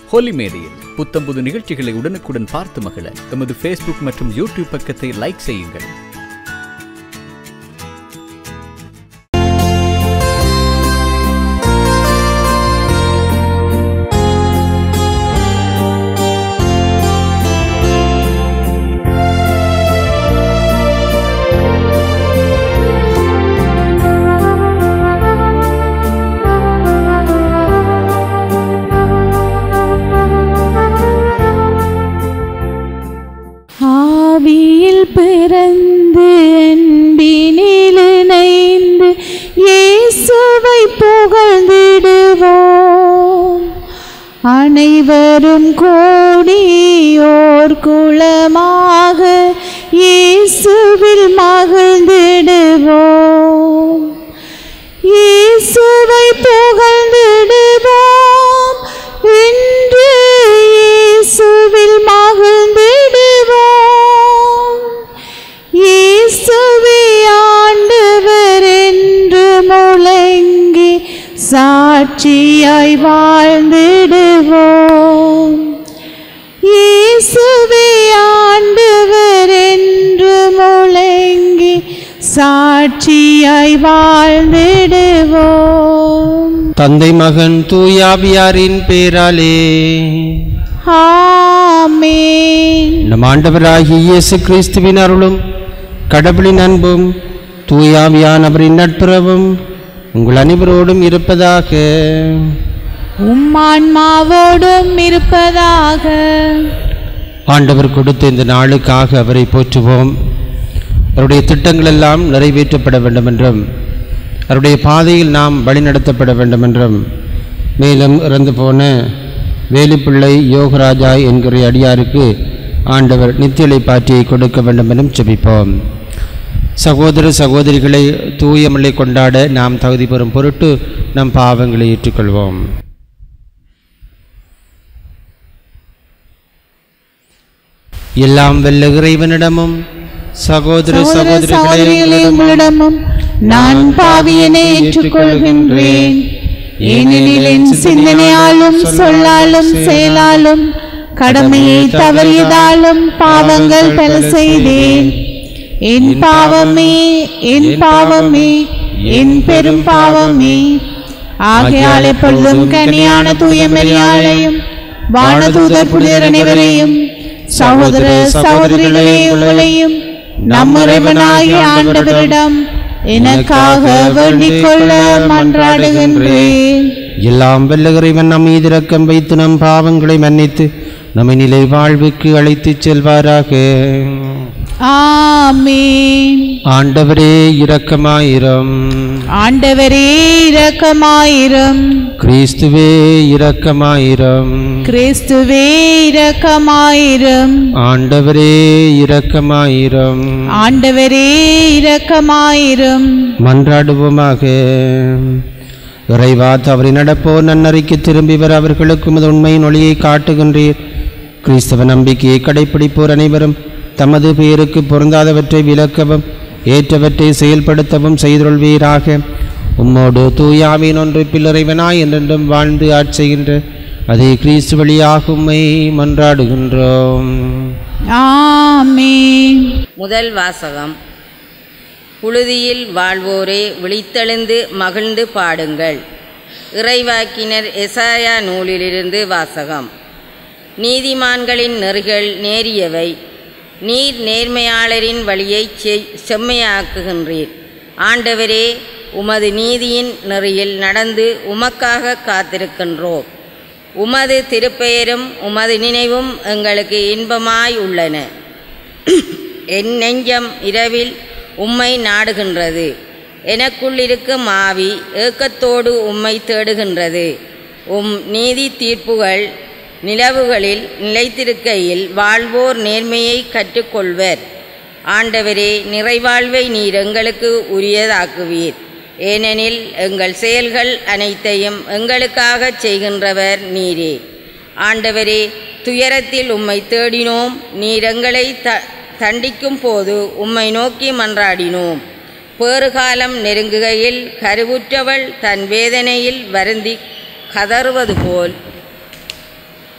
ஹோலி மேடையில் புத்தம்புது நிகழ்ச்சிகளை உடனுக்குடன் பார்த்து மகிழ எமது ஃபேஸ்புக் மற்றும் யூடியூப் பக்கத்தை லைக் செய்யுங்கள் ஆவியில் பிறந்து அன்பினில் இணைந்து இயேசுவை புகழ்ந்திடுவோம் அனைவரும் கூடியோர் குலமாக இயேசுவில் மகிழ்ந்திடுவோம் இயேசுவை புகழ்ந்திடுவோம் இன்று இயேசுவில் மகிழ்ந்திடுவோம் இயேசுவே ஆண்டவர் என்று முழங்கி சாட்சியாய் வாழ்ந்திடுவோம் இயேசுவே ஆண்டவர் என்று முழங்கி சாட்சியாய் வாழ்ந்திடுவோம் தந்தை மகன் தூயாவியாரின் பேராலே ஆமென் நம் ஆண்டவராகிய இயேசு கிறிஸ்துவின் அருளும் கடவுளின் அன்பும் தூயாவியானவரின் நட்புறவும் உங்கள் அனைவரோடும் இருப்பதாக உம்மான்மாவோடும் இருப்பதாக ஆண்டவர் கொடுத்த இந்த நாளுக்காக அவரை போற்றுவோம் அவருடைய திட்டங்கள் எல்லாம் நிறைவேற்றப்பட வேண்டும் என்றும் அவருடைய பாதையில் நாம் வழிநடத்தப்பட வேண்டும் என்றும் மேலும் இறந்து போன வேலுப்பிள்ளை யோகராஜா என்கிற அடியாருக்கு ஆண்டவர் நித்தியலை பாற்றியை கொடுக்க வேண்டும் என்றும் ஜெபிப்போம் சகோதர சகோதரிகளை தூயமலை கொண்டாட நாம் தகுதி பெறும் பொருட்டு நம் பாவங்களை ஏற்றுக்கொள்வோம் எல்லாம் வெல்ல இறைவனிடமும் சகோதர சகோதர சகோதரிகளே சகோதரிகளே உங்களிடமும் நான் பாவியனை ஏற்றுக்கொள்கின்றேன் ஏனெனில் என் சிந்தனையாலும் சொல்லாலும் செயலாலும் கடமையை தவறியதாலும் பாவங்கள் பல செய்தேன் என் பாவமே என் பாவமே என் பெரும் பாவமே ஆகையால் எப்பொழுதும் கனியான தூயமரியாளையும் வானதூதர் புனிதர் அனைவரையும் சகோதர சகோதரிகளே உங்களையும் நம் இறைவனாகிய ஆண்டவரிடம் எனக்காக வேண்டிக் கொள்ள மன்றாடுகின்றேன் எல்லாம் வெல்ல இறைவன் நம் மீது இரக்கம் வைத்து நம் பாவங்களை மன்னித்து நம்மை நிலை வாழ்வுக்கு அழைத்துச் செல்வாராக ஆமென் ஆண்டவரே இரக்கமாயிரம் ஆண்டவரே இரக்கமாயிரும் கிறிஸ்துவே இரக்கமாயிரம் கிறிஸ்துவே இரக்கமாயிரும் ஆண்டவரே இரக்கமாயிரம் ஆண்டவரே இரக்கமாயிரும் மன்றாடுவோமாக இறைவா தவறி நடப்போர் நன்னறிக்கு திரும்பி வர அவர்களுக்கு உமது உண்மையின் ஒளியை காட்டுகின்றீர் கிறிஸ்தவ நம்பிக்கையை கடைப்பிடிப்போர் அனைவரும் தமது பெயருக்கு பொருந்தாதவற்றை விலக்கவும் ஏற்றவற்றை செயல்படுத்தவும் செய்தொள்வீராக உம்மோடு தூயாவின் ஒன்று பிள்ளைவனாய் என்றென்றும் வாழ்ந்து ஆட்சிகின்ற அதே கிறிஸ்து வழியாக உம்மை மன்றாடுகின்றோம் ஆமென் முதல் வாசகம் புழுதியில் வாழ்வோரே விழித்தெழுந்து மகிழ்ந்து பாடுங்கள் இறைவாக்கினர் எசாயா நூலிலிருந்து வாசகம் நீதிமான்களின் நெறிகள் நேரியவை நீர் நேர்மையாளரின் வழியை செய்- செம்மையாக்குகின்றீர் ஆண்டவரே உமது நீதியின் நெறியில் நடந்து உமக்காக காத்திருக்கின்றோம் உமது திருப்பெயரும் உமது நினைவும் எங்களுக்கு இன்பமாய் உள்ளன என் நெஞ்சம் இரவில் உம்மை நாடுகின்றது எனக்குள்ளிருக்கும் ஆவி ஏக்கத்தோடு உம்மை தேடுகின்றது உம் நீதி தீர்ப்புகள் நிலவுகளில் நிலைத்திருக்கையில் வாழ்வோர் நேர்மையை கற்றுக்கொள்வர் ஆண்டவரே நிறைவாழ்வை நீர் எங்களுக்கு உரியதாக்குவீர் ஏனெனில் எங்கள் செயல்கள் அனைத்தையும் எங்களுக்காகச் செய்கின்றவர் நீரே ஆண்டவரே துயரத்தில் உம்மை தேடினோம் நீர் எங்களை த தண்டிக்கும் போது உம்மை நோக்கி மன்றாடினோம் பேறுகாலம் நெருங்குகையில் கருவுற்றவள் தன் வேதனையில் வருந்தி கதறுவது போல்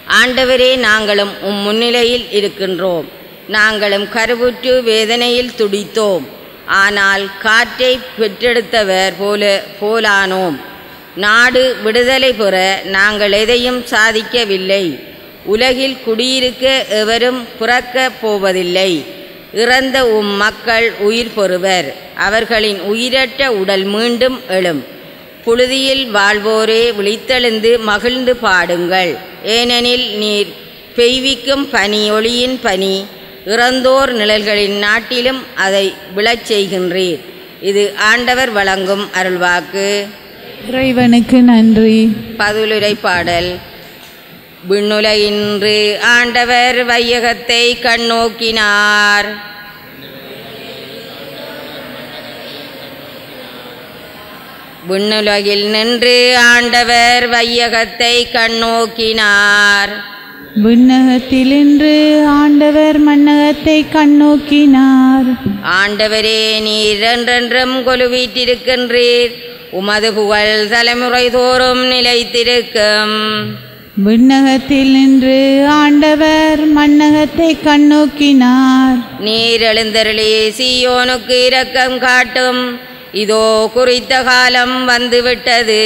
ஆண்டவரே நாங்களும் உம் முன்னிலையில் இருக்கின்றோம் நாங்களும் கருவுற்று வேதனையில் துடித்தோம் ஆனால் காற்றை பெற்றெடுத்தவர் போல போலானோம் நாடு விடுதலை பெற நாங்கள் எதையும் சாதிக்கவில்லை உலகில் குடியிருக்க எவரும் பிறக்கப் போவதில்லை இறந்த உம் மக்கள் உயிர் பெறுவர் அவர்களின் உயிரற்ற உடல் மீண்டும் எழும் புழுதியில் வாழ்வோரே விழித்தெழுந்து மகிழ்ந்து பாடுங்கள் ஏனெனில் நீர் பெய்விக்கும் பனி ஒளியின் பனி இறந்தோர் நிழல்களின் நாட்டிலும் அதை விழச் செய்கின்றீர் இது ஆண்டவர் வழங்கும் அருள்வாக்கு இறைவனுக்கு நன்றி பதுலுரை பாடல் விண்ணுலகின்று ஆண்டவர் வையகத்தை கண்ணோக்கினார் விண்ணுலகில் நின்று ஆண்டவர் வையகத்தை கண்ணோக்கினார் விண்ணகத்திலின்று ஆண்டவர் மன்னகத்தை கண்ணோக்கினார் ஆண்டவரே நீர் என்றென்றும் கொலுவீற்றிருக்கின்றீர் உமது புகழ் தலைமுறை தோறும் நிலைத்திருக்கும் விண்ணகத்தில் நின்று ஆண்டவர் மன்னகத்தை கண்ணோக்கினார் நீர் எழுந்தருளி சீயோனுக்கு இரக்கம் காட்டும் இதோ குறித்த காலம் வந்துவிட்டது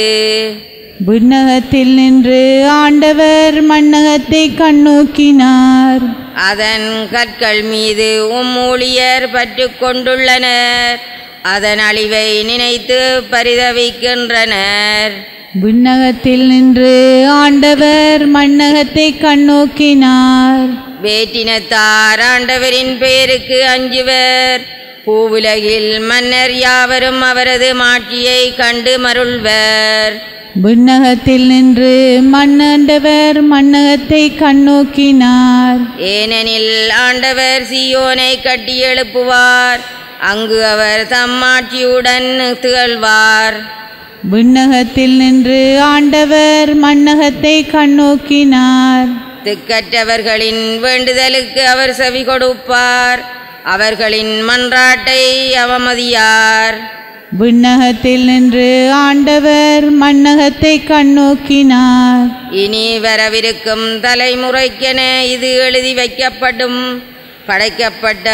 விண்ணகத்தில் நின்று ஆண்டவர் மன்னகத்தை கண்ணோக்கினார் அதன் கற்கள் மீது உம் ஊழியர் பற்று கொண்டுள்ளனர் அதன் அழிவை நினைத்து பரிதவிக்கின்றனர் விண்ணகத்தில் நின்று ஆண்டவர் மன்னகத்தை கண்ணோக்கினார் வேற்றினத்தார் ஆண்டவரின் பெயருக்கு அஞ்சுவர் பூவுலகில் மன்னர் யாவரும் அவரது மாட்சியை கண்டு மருள்வர் விண்ணகத்தில் நின்று மன்னண்டவர் மன்னகத்தை கண்ணோக்கினார் ஏனெனில் ஆண்டவர் சீயோனை கட்டி எழுப்புவார் அங்கு அவர் தம்மாட்சியுடன் திகழ்வார் விண்ணகத்தில் நின்று ஆண்டவர் மன்னகத்தை கண்ணோக்கினார் திக்கற்றவர்களின் வேண்டுதலுக்கு அவர் செவி கொடுப்பார் அவர்களின் மன்றாட்டை அவமதியார் விண்ணகத்தில் நின்று ஆண்டவர் மன்னகத்தை கண்ணோக்கினார் இனி வரவிருக்கும் தலைமுறைக்கென இது எழுதி வைக்கப்படும் படைக்கப்பட்ட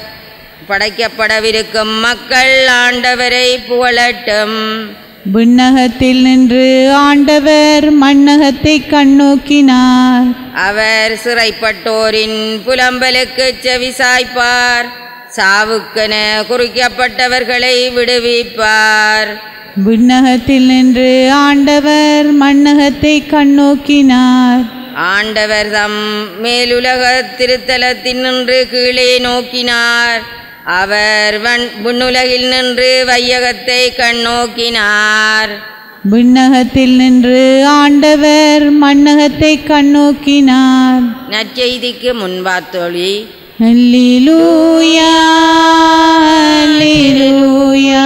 படைக்கப்படவிருக்கும் மக்கள் ஆண்டவரை புகழட்டும் விண்ணகத்தில் நின்று ஆண்டவர் மன்னகத்தை கண்ணோக்கினார் அவர் சிறைப்பட்டோரின் புலம்பலுக்கு செவிசாய்ப்பார் சாவுக்கென குறிக்கப்பட்டவர்களை விடுவிப்பார் விண்ணகத்தில் நின்று ஆண்டவர் மன்னகத்தை கண்ணோக்கினார் ஆண்டவர் தம் மேலுலக திருத்தலத்தில் நின்று கீழே நோக்கினார் அவர் வன் விண்ணுலகில் நின்று வையகத்தை கண்ணோக்கினார் விண்ணகத்தில் நின்று ஆண்டவர் மன்னகத்தை கண்ணோக்கினார் நற்செய்திக்கு முன்பாத்தொழி அல்லேலூயா அல்லேலூயா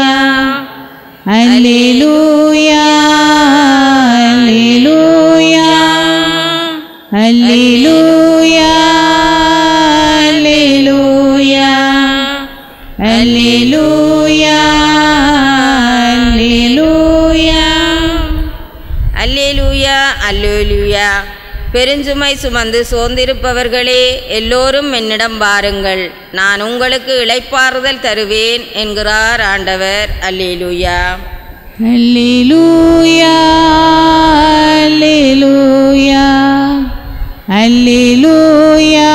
அல்லேலூயா அல்லேலூயா அல்லேலூயா அல்லேலூயா அல்லேலூயா அல்லேலூயா அல்லேலூயா அல்லேலூயா பெருஞ்சுமை சுமந்து சோர்ந்திருப்பவர்களே எல்லோரும் என்னிடம் வாருங்கள் நான் உங்களுக்கு இளைப்பாறுதல் தருவேன் என்கிறார் ஆண்டவர் அல்லேலூயா அல்லேலூயா அல்லேலூயா அல்லேலூயா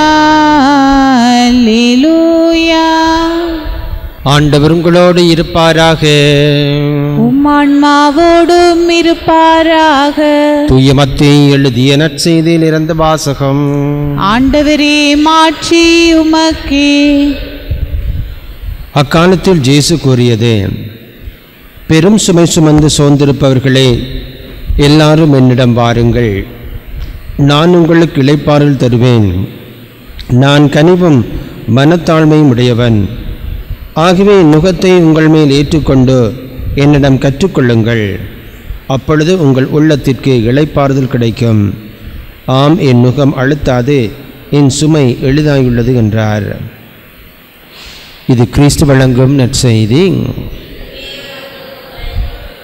அல்லேலூயா ஆண்டவர் உங்களோடு இருப்பாராக உம்மான்மாவோடும் இருப்பாராக தூய மத்தேயு எழுதிய நற்செய்தியில் இறந்த வாசகம் ஆண்டவரே மாட்சி உமக்கே அக்காலத்தில் ஜேசு கூறியது பெரும் சுமை சுமந்து சோர்ந்திருப்பவர்களே எல்லாரும் என்னிடம் வாருங்கள் நான் உங்களுக்கு இளைப்பாறல் தருவேன் நான் கனிவும் மனத்தாழ்மையும் உடையவன் ஆகவே என் நுகத்தை உங்கள் மேல் ஏற்றுக்கொண்டு என்னிடம் கற்றுக்கொள்ளுங்கள் அப்பொழுது உங்கள் உள்ளத்திற்கு இளைப்பாறுதல் கிடைக்கும் ஆம் என் நுகம் அழுத்தாது என் சுமை எளிதாயுள்ளது என்றார் இது கிறிஸ்து வழங்கும் நற்செய்தி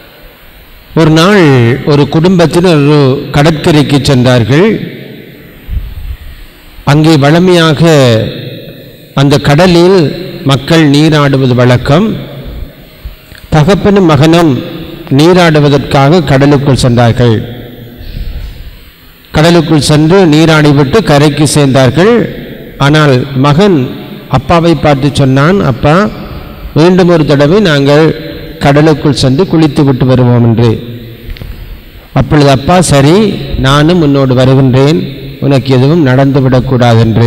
ஒரு நாள் ஒரு குடும்பத்தினர் ஒரு கடற்கரைக்கு சென்றார்கள் அங்கே வழமையாக அந்த கடலில் மக்கள் நீராடுவது வழக்கம் தகப்பனும் மகனும் நீராடுவதற்காக கடலுக்குள் சென்றார்கள் கடலுக்குள் சென்று நீராடிவிட்டு கரைக்கு சேர்ந்தார்கள் ஆனால் மகன் அப்பாவை பார்த்து சொன்னான் அப்பா மீண்டும் ஒரு தடவை நாங்கள் கடலுக்குள் சென்று குளித்து விட்டு வருவோம் என்று அப்பொழுது அப்பா சரி நானும் உன்னோடு வருகின்றேன் உனக்கு எதுவும் நடந்துவிடக்கூடாது என்று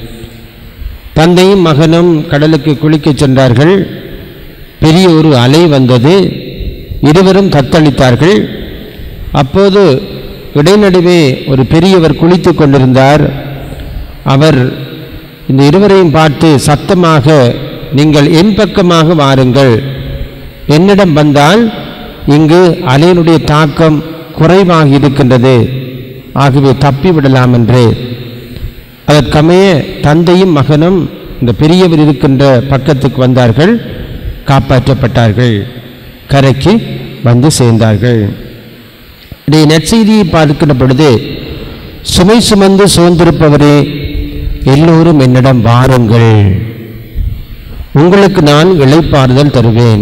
தந்தையும் மகனும் கடலுக்கு குளிக்கச் சென்றார்கள் பெரிய ஒரு அலை வந்தது இருவரும் தத்தளித்தார்கள் அப்போது இடைநடுவே ஒரு பெரியவர் குளித்து கொண்டிருந்தார் அவர் இந்த இருவரையும் பார்த்து சத்தமாக நீங்கள் என் பக்கமாக வாருங்கள் என்னிடம் வந்தால் இங்கு அலையினுடைய தாக்கம் குறைவாக இருக்கின்றது ஆகவே தப்பி விடலாம் என்று அதற்கமைய தந்தையும் மகனும் இந்த பெரியவர் இருக்கின்ற பக்கத்துக்கு வந்தார்கள் காப்பாற்றப்பட்டார்கள் கரைக்கு வந்து சேர்ந்தார்கள் இன்றைய நற்செய்தியை பார்க்கின்ற பொழுது சுமை சுமந்து சோர்ந்திருப்பவரே எல்லோரும் என்னிடம் வாருங்கள் உங்களுக்கு நான் இளைப்பாறுதல் தருவேன்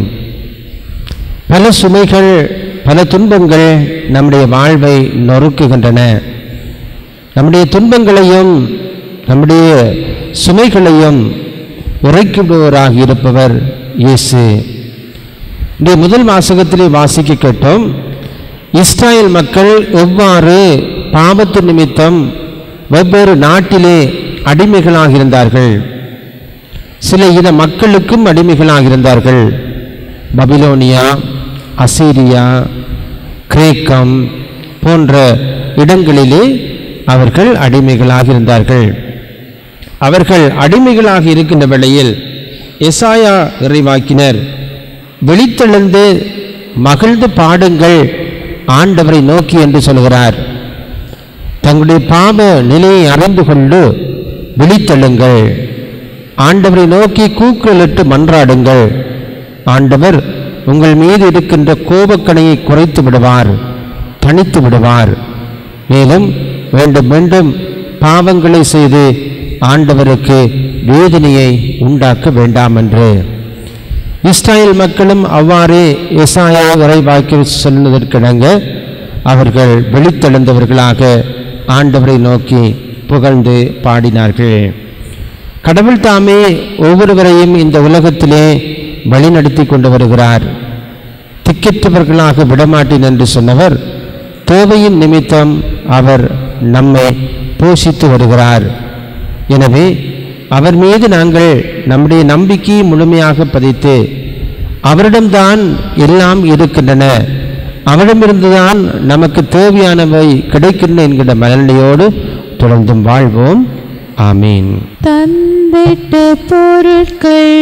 பல சுமைகள் பல துன்பங்கள் நம்முடைய வாழ்வை நொறுக்குகின்றன நம்முடைய துன்பங்களையும் நம்முடைய சுமைகளையும் உரைக்கிடுவோராக இருப்பவர் இயேசு இன்றைய முதல் வாசகத்திலே வாசிக்க கேட்டோம் இஸ்ராயல் மக்கள் எவ்வாறு பாவத்து நிமித்தம் வெவ்வேறு நாட்டிலே அடிமைகளாக இருந்தார்கள் சில இன மக்களுக்கும் அடிமைகளாக இருந்தார்கள் பபிலோனியா அசீரியா கிரேக்கம் போன்ற இடங்களிலே அவர்கள் அடிமைகளாக இருந்தார்கள் அவர்கள் அடிமைகளாக இருக்கின்ற வேளையில் எசாயா இறைவாக்கினர் வெளித்தெழுந்து மகிழ்ந்து பாடுங்கள் ஆண்டவரை நோக்கி என்று சொல்கிறார் தங்களுடைய பாவ நிலையை அறிந்து கொண்டு விழித்தெழுங்கள் ஆண்டவரை நோக்கி கூக்குரலிட்டு மன்றாடுங்கள் ஆண்டவர் உங்கள் மீது இருக்கின்ற கோபக்கணையை குறைத்து விடுவார் தணித்து விடுவார் மேலும் மீண்டும் மீண்டும் பாவங்களை செய்து ஆண்டவருக்கு வேதனையை உண்டாக்க வேண்டாம் என்று இஸ்ராயல் மக்களும் அவ்வாறே எசாயா இறைவாக்கி சொன்னதற்கிணங்க அவர்கள் வெளித்தெழுந்தவர்களாக ஆண்டவரை நோக்கி புகழ்ந்து பாடினார்கள் கடவுள் தாமே ஒவ்வொருவரையும் இந்த உலகத்திலே வழிநடத்தி கொண்டு வருகிறார் திக்கற்றவர்களாக விடமாட்டேன் என்று சொன்னவர் தேவையின் நிமித்தம் அவர் நம்மை போஷித்து வருகிறார் எனவே அவர் மீது நாங்கள் நம்முடைய நம்பிக்கையை முழுமையாக பதித்து அவரிடம்தான் எல்லாம் இருக்கின்றன அவரிடமிருந்துதான் நமக்கு தேவையானவை கிடைக்கின்றன என்கிற மனநிலையோடு தொடர்ந்தும் வாழ்வோம் ஆமீன் தந்திட்ட பொருட்கள்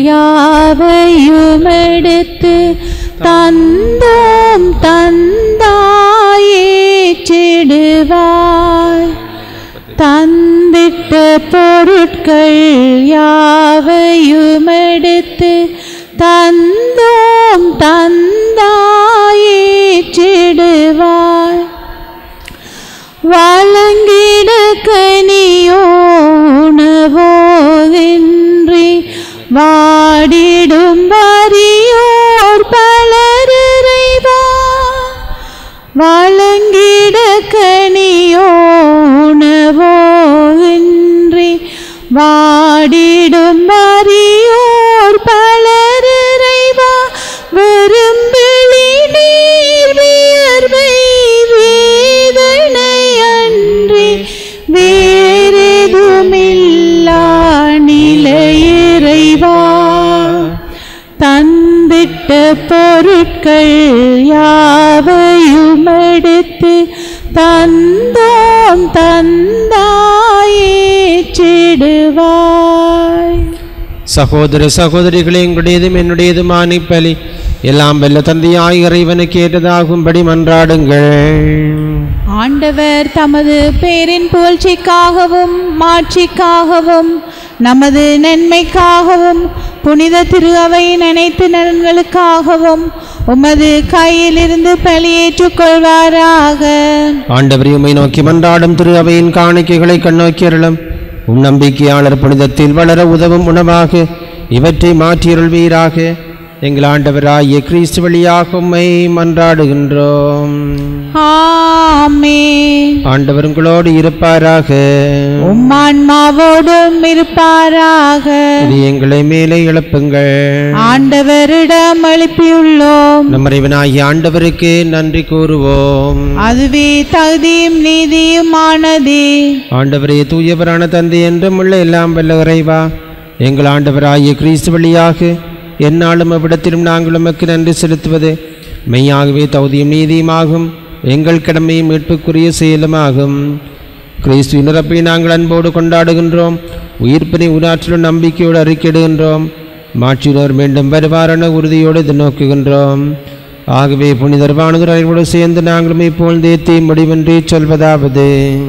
யாவையும் எடுத்து தந்தோம் தந்தாயேற்றிடுவாய் தந்திட்ட பொருட்கள் யாவையும் எடுத்து தந்தோம் தந்தாயேற்றிடுவாய் வழங்கிட கனியோணவோகின்றி வாடிடும் வரியோர் பலரிறைவா வழங்கிட கனியோணவோகின்றி வாடிடும் வரியோர் பலரிறைவா விரும்பிளி நீர் வியர்வை வேதனை அன்றி வேறெதுமில்லா நிலையிறைவா தந்திட்ட பொருட்கள் யாவையும் எடுத்து தந்தோம் தந்தாயேற்றிடுவாய் சகோதர சகோதரிகளே எங்களுடையதும் என்னுடையதுமான இப்பலி எல்லாம் வெல்ல தந்தையாய் இறைவனுக்கு ஏற்றதாகும்படி மன்றாடுங்கள் ஆண்டவர் தமது பேரின் புகழ்ச்சிக்காகவும் மாட்சிக்காகவும் நமது நன்மைக்காகவும் புனித திரு அவையின் அனைத்து நலன்களுக்காகவும் உமது கையிலிருந்து பலியேற்றுக் கொள்வாராக ஆண்டவர் உம்மை நோக்கி மன்றாடும் திரு அவையின் காணிக்கைகளை கண்ணோக்கி அருளும் உம் நம்பிக்கையாளர் புனிதத்தில் வளர உதவும் உணவாக இவற்றை மாற்றியருள்வீராக எங்கள் ஆண்டவராகிய கிறிஸ்து வழியாக உம்மை மன்றாடுகின்றோம் ஆமென் ஆண்டவர் உங்களோடு இருப்பாராக உம்மான்மாவோடும் இருப்பாராக இது எங்களை மேலே எழுப்புங்கள் ஆண்டவரிடம் எழுப்பியுள்ளோம் நம் இறைவனாகிய ஆண்டவருக்கு நன்றி கூறுவோம் அதுவே தகுதியும் நீதியுமானதே ஆண்டவரே தூயவரான தந்தை என்றும் உள்ள எல்லாம் வல்ல இறைவா எங்கள் ஆண்டவராகிய கிறிஸ்து வழியாக எந்நாளும் அவ்விடத்திலும் நாங்கள் உமக்கு நன்றி செலுத்துவது மெய்யாகவே தகுதியும் நீதியுமாகும் எங்கள் கடமையும் மீட்புக்குரிய செயலுமாகும் கிறிஸ்துவின் இறப்பை நாங்கள் அன்போடு கொண்டாடுகின்றோம் உயிர்ப்பினை உணாற்றிலும் நம்பிக்கையோடு அறிக்கையிடுகின்றோம் மாற்றினர் மீண்டும் வருவாரென உறுதியோடு இது நோக்குகின்றோம் ஆகவே புனிதர் வானுதரோடு சேர்ந்து நாங்களும் இப்போல் தேத்தி முடிவின்றி சொல்வதாவது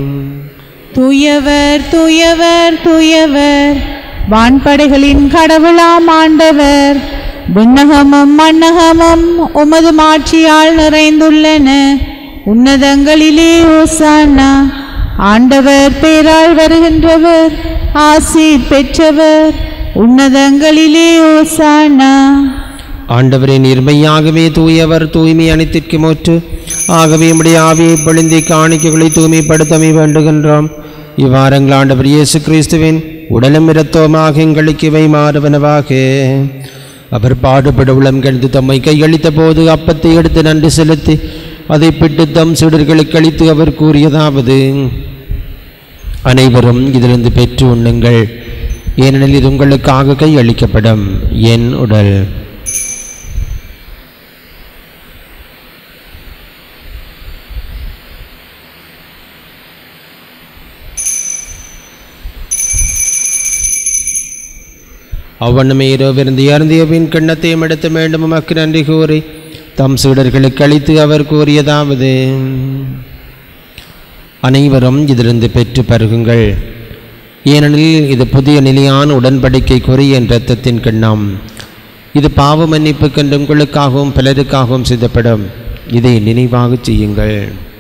தூயவர் தூயவர் தூயவர் வான்படைகளின் கடவுளாம் ஆண்டவர் விண்ணகமும் மண்ணகமும் உமது மாட்சியால் நிறைந்துள்ளன உன்னதங்களிலே ஓசானா ஆண்டவர் பேரால் வருகின்றவர் ஆசி பெற்றவர் உன்னதங்களிலே ஓசானா ஆண்டவரே நீர்மையாகவே தூயவர் தூய்மை அனைத்திற்கு மூற்று ஆகவே உம்முடைய ஆவியை பொழிந்தி காணிக்கைகளை தூய்மைப்படுத்தமை வேண்டுகின்றோம் இவ்வாறங்கள் ஆண்டவர் இயேசு கிறிஸ்துவின் உடலும் இரத்தோமாக எங்களுக்கு இவை மாறுவனவாக அவர் பாடுபட உளம் கணித்து தம்மை கையளித்த போது அப்பத்தை எடுத்து நன்றி செலுத்தி அதை பிட்டு தம் சுடர்களுக்கு அளித்து அவர் கூறியதாவது அனைவரும் இதிலிருந்து பெற்று உண்ணுங்கள் ஏனெனில் இது உங்களுக்காக கையளிக்கப்படும் என் உடல் அவ்வண்ணமே இரவிருந்து அருந்திய பின் கிண்ணத்தையும் எடுத்து மீண்டும் உமக்கு நன்றி கூறி தம் சீடர்களுக்கு அளித்து அவர் கூறியதாவது அனைவரும் இதிலிருந்து பெற்று பருகுங்கள் ஏனெனில் இது புதிய நிலையான உடன்படிக்கைக்குரிய என் இரத்தத்தின் கிண்ணம் இது பாவ மன்னிப்புக்கென்று உங்களுக்காகவும் பலருக்காகவும் சிந்தப்படும் இதை நினைவாகச் செய்யுங்கள்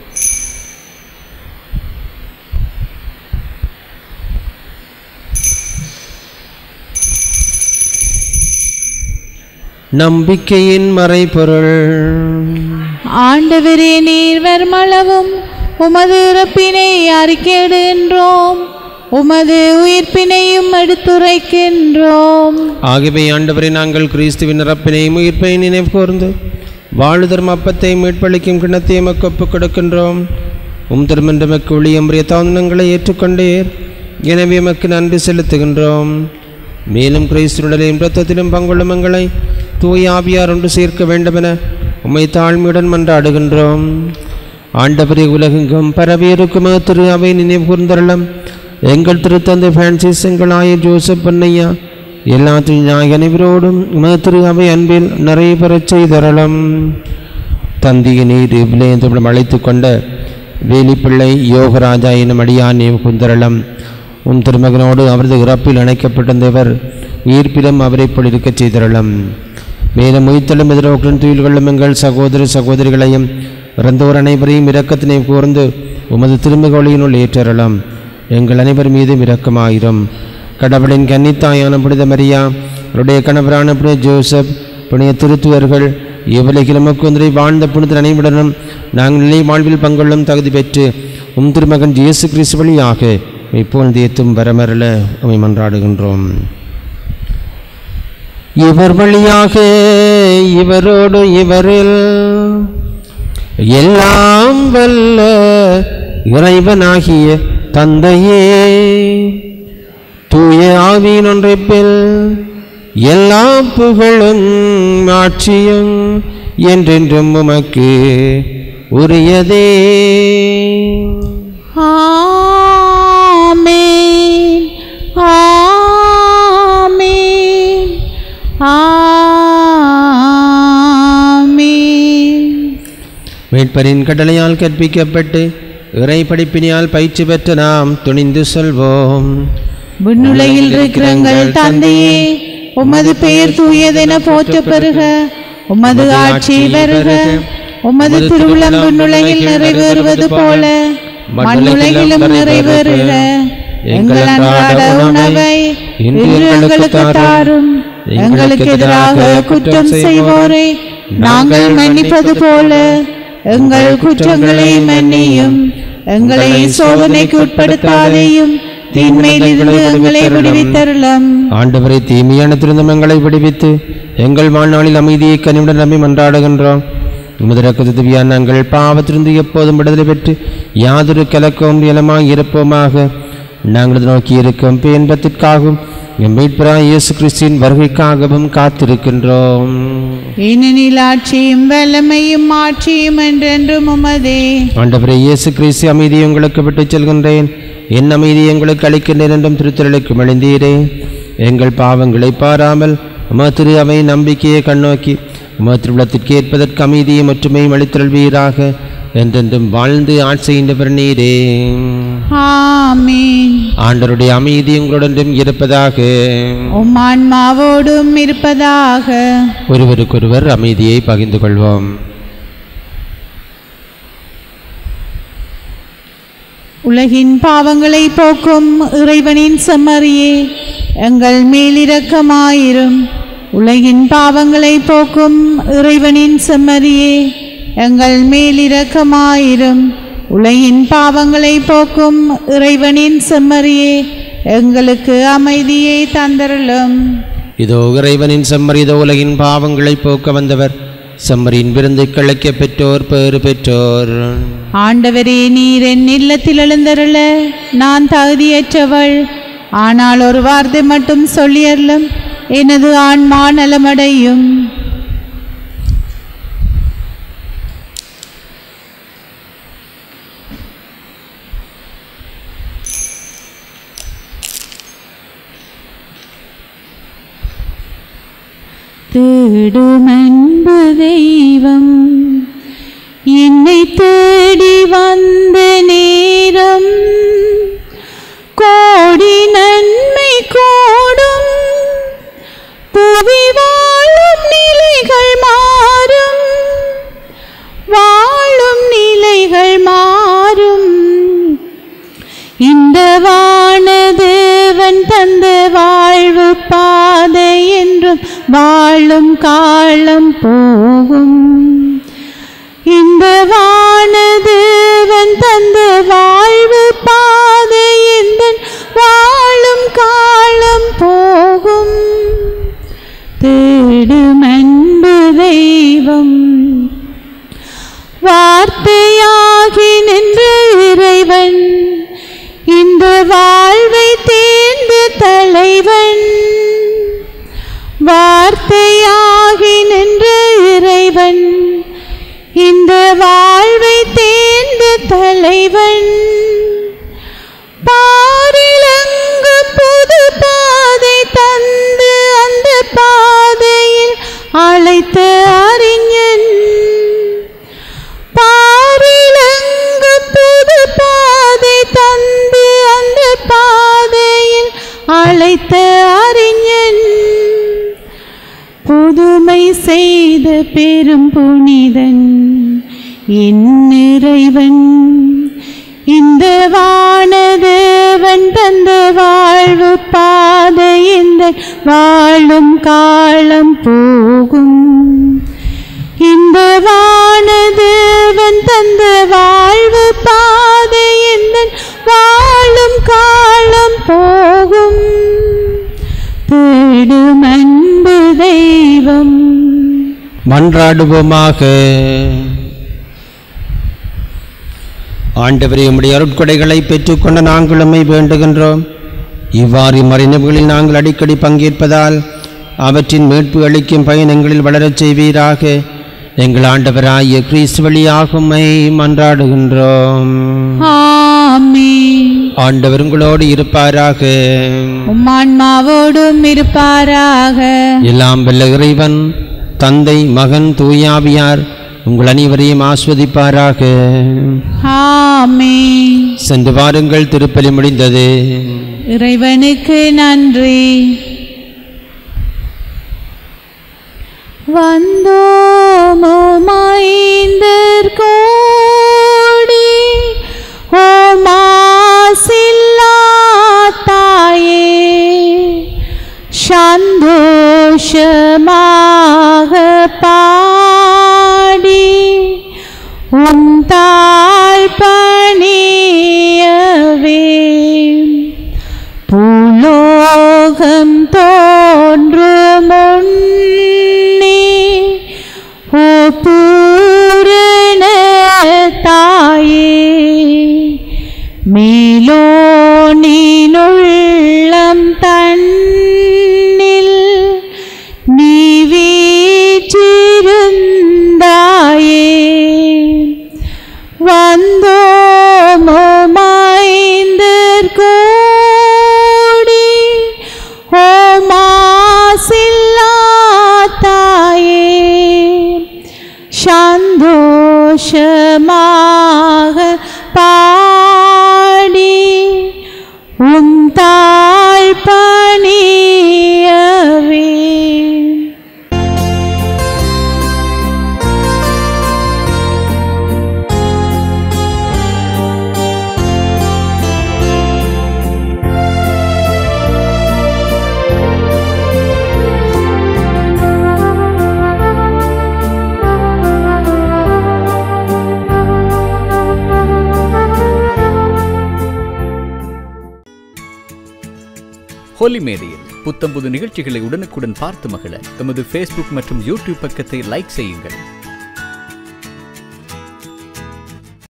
நம்பிக்கையின் மறைபொருள் ஆண்டவரே நீர் வருமளவும் உமது இறப்பினை அறிக்கையிடுகின்றோம் உமது உயிர்ப்பினையும் எடுத்துரைக்கின்றோம் ஆகவே ஆண்டவரை நாங்கள் கிறிஸ்துவின் இறப்பினையும் உயிர்ப்பையும் நினைவு கூர்ந்து வாழுதரும் அப்பத்தை மீட்பளிக்கும் கிணத்தை எமக்கு ஒப்புக் கொடுக்கின்றோம் உம் திருமன்றமக்கு ஒளியம்பரிய தாந்தங்களை ஏற்றுக்கொண்டீர் எனவே எமக்கு நன்றி செலுத்துகின்றோம் மேலும் கிறிஸ்துடலையும் இரத்தத்திலும் பங்குள்ளும் எங்களை தூய் ஆவியார் ஒன்று சேர்க்க வேண்டுமென உம்மை தாழ்மையுடன் மன்றாடுகின்றோம் ஆண்டவரே உலகெங்கும் பரவியிருக்கும் திரு அவை நினைவு கூர்ந்தருளம் எங்கள் திருத்தந்தை பிரான்சிஸ் எங்கள் ஆயர் ஜோசப் பண்ணையா எல்லா நாய் அனைவரோடும் உமது திரு அவை அன்பில் நிறைய பெறச் செய்தரளம் தந்திய நீர் விளையந்தமிடம் அழைத்து கொண்ட வேலிப்பிள்ளை யோகராஜா எனும் அடியானே குந்தரளம் உன் திருமகனோடு அவரது இறப்பில் இணைக்கப்பட்டிருந்தவர் உயிர்ப்பிலும் அவரை பொழிருக்கச் செய்தரளம் மேலும் உயிர்த்தலும் எதிரோக்களின் துயில் கொள்ளும் எங்கள் சகோதர சகோதரிகளையும் இறந்தோர் அனைவரையும் இரக்கத்தினை கூர்ந்து உமது திருமுகொழியினுள் ஏற்றரலாம் எங்கள் அனைவர் மீதும் இரக்கமாயிரும் கடவுளின் கன்னித்தாயான புனித மரியா அவருடைய கணவரான புனித ஜோசப் புனித திருத்துவர்கள் இவ்வுலகில் நமக்கு வாழ்ந்த புனித அனைவருடனும் நாங்கள் நிலை வாழ்வில் பங்கொள்ளும் தகுதி பெற்று உம் திருமகன் இயேசு கிறிஸ்து வழியாக இப்பொழுது ஏத்தும் வரமரல உமை மன்றாடுகின்றோம் இவர் வழியாக இவரோடு இவரில் எல்லாம் வல்ல இறைவனாகிய தந்தையே தூய ஆவியின் ஒன்றைப்பில் எல்லா புகழும் ஆட்சியும் என்றென்றும் உமக்கு உரியதே ஆமென் ஆமென் ஆமென் மீட்பரின் கடலையால் கற்பிக்கப்பட்டு இறை படிப்பினியால் பயிற்சி பெற்ற நாம் துணிந்து சொல்வோம் விண்ணுலகில் இருக்கிறங்கள் தந்தையே உமது பெயர் தூயதென போற்ற பெறுக உமது ஆட்சி வருக உமது திருவிழம் விண்ணுலகில் நிறைவேறுவது போல மண்ணுலகிலும் நிறைவேறுக எங்கள் அன்றாட உணவை இன்று எங்களுக்கு தாரும் எங்களுக்கு எதிராக குற்றம் செய்வோரை நாங்கள் மன்னிப்பது போல எங்கள் குற்றங்களை மன்னியும் எங்களை சோதனைக்கு உட்படுத்தாதேயும் தீமையிலிருந்து எங்களை விடுவித்தருளும் ஆண்டவரை தீமையான திருந்தம் எங்களை விடுவித்து எங்கள் வாழ்நாளில் அமைதியை கனிவுடன் நம்பி மன்றாடுகின்றோம் உமது ரக்கத்து திவ்யா நாங்கள் பாவத்திலிருந்து எப்போதும் விடுதலை பெற்று யாதொரு கலக்கവും இயலமாய் இருப்போமாக நாங்கள் இது நோக்கி இருக்கும் பேன்பத்திற்காகவும் எம் மீட்பராய் இயேசு கிறிஸ்தின் வருகைக்காகவும் காத்திருக்கின்றோம் ஏனெனில் ஆட்சியும் வல்லமையும் ஆட்சியும் என்றென்றும் உமதே ஆண்டவரே இயேசு கிறிஸ்து அமைதியை உங்களுக்கு விட்டுச் செல்கின்றேன் என் அமைதியை உங்களுக்கு அளிக்கின்றேன் என்றும் திருத்தலுக்கு மழிந்தீரே எங்கள் பாவங்களை பாராமல் உம திரு அவை நம்பிக்கையை கண்ணோக்கி உம திருவிழத்திற்கு ஏற்பதற்கு அமைதியும் ஒற்றுமையும் அளித்தருள்வீராக என்றென்றும் வாழ்ந்து ஆட்சிகின்றவர் நீரே ஆமீன் ஆண்டவருடைய அமைதி உங்களுடனும் இருப்பதாக உம் ஆன்மாவோடும் இருப்பதாக ஒருவருக்கொருவர் அமைதியை பகிர்ந்து கொள்வோம் உலகின் பாவங்களை போக்கும் இறைவனின் செம்மறியே எங்கள் மேலிரக்கமாயிரும் உலகின் பாவங்களை போக்கும் இறைவனின் செம்மறியே எங்கள் மேலிரக்கமாயிரும் உலகின் பாவங்களை போக்கும் இறைவனின் செம்மறியே எங்களுக்கு அமைதியை தந்தருளும் இதோ இறைவனின் செம்மறிதோ உலகின் பாவங்களை போக்க வந்தவர் செம்மறியின் விருந்து கிழக்க பெற்றோர் பேறு பெற்றோர் ஆண்டவரே நீர் என் இல்லத்தில் எழுந்தருள நான் தகுதியற்றவள் ஆனால் ஒரு வார்த்தை மட்டும் சொல்லியருளும் எனது ஆன்மா நலமடையும் தேடுமன்பு தெய்வம் என்னை தேடி வந்த நேரம் கோடி நன்மை கோடும் புவி வாழும் நிலைகள் மாறும் வாழும் நிலைகள் மாறும் இந்த வானதேவன் தந்த வாழ்வு பாதை என்றும் வாழும் காலம் போகும் இந்த வானதேவன் தந்த வாழ்வு பாதை எந்தன் வாழும் காலம் போகும் தேடும் அன்பு தெய்வம் வார்த்தையாகி நின்ற இறைவன் இந்த வாழ்வை தேர்ந்த தலைவன் வார்த்தையாகி நின்ற இறைவன் இந்த வாழ்வை தேர்ந்த தலைவன் பாரிலங்கு புது பாதை தந்து அந்த பாதையில் அழைத்த அறிஞன் பாரிலங்கு புது பாதை தந்து அந்த பாதையில் அழைத்த அறிஞன் புதுமை செய்த பெரும் புனிதன் என் இறைவன் இந்த வானதேவன் தந்த வாழ்வு பாதை இந்த வாழும் காலம் போகும் இந்த வானதேவன் தந்த வாழ்வு பாதை இந்த வாழும் காலம் போகும் தேடும் அன்பு தெய்வம் மன்றாடுவோமாக ஆண்டவரே உம்முடைய அருட்கொடைகளை பெற்றுக்கொண்ட நாங்கள் உம்மை வேண்டுகின்றோம் இவ்வாறு மறைநவுகளில் நாங்கள் அடிக்கடி பங்கேற்பதால் அவற்றின் மீட்பு அளிக்கும் பயன் எங்களில் வளரச் செய்வீராக எங்கள் ஆண்டவராகிய கிறிஸ்து வழியாக உம்மை மன்றாடுகின்றோம் ஆமென் ஆண்டவர் உங்களோடு இருப்பாராக உம்மான்மாவோடும் இருப்பாராக எல்லாம் வல்ல இறைவன் தந்தை மகன் தூயாவியார் உங்கள் அனைவரையும் ஆஸ்வதிப்பாராக ஆமென் சென்று வாருங்கள் திருப்பலி முடிந்தது இறைவனுக்கு நன்றி வந்தோமோ மைந்தர் கோடி ஓ மாசில்லா மேலோனினுள்ளம் தன்னில் நீ வீற்றிருந்தாயே வந்தோமாய்ந்தர் கோடி ஓமாசில்லாத்தாயே சந்தோஷமாக பாடி உன் தாழ் பணியவே ஹோலி மேடையில் புத்தம்புது நிகழ்ச்சிகளை உடனுக்குடன் பார்த்து மகிழ எமது ஃபேஸ்புக் மற்றும் யூடியூப் பக்கத்தை லைக் செய்யுங்கள்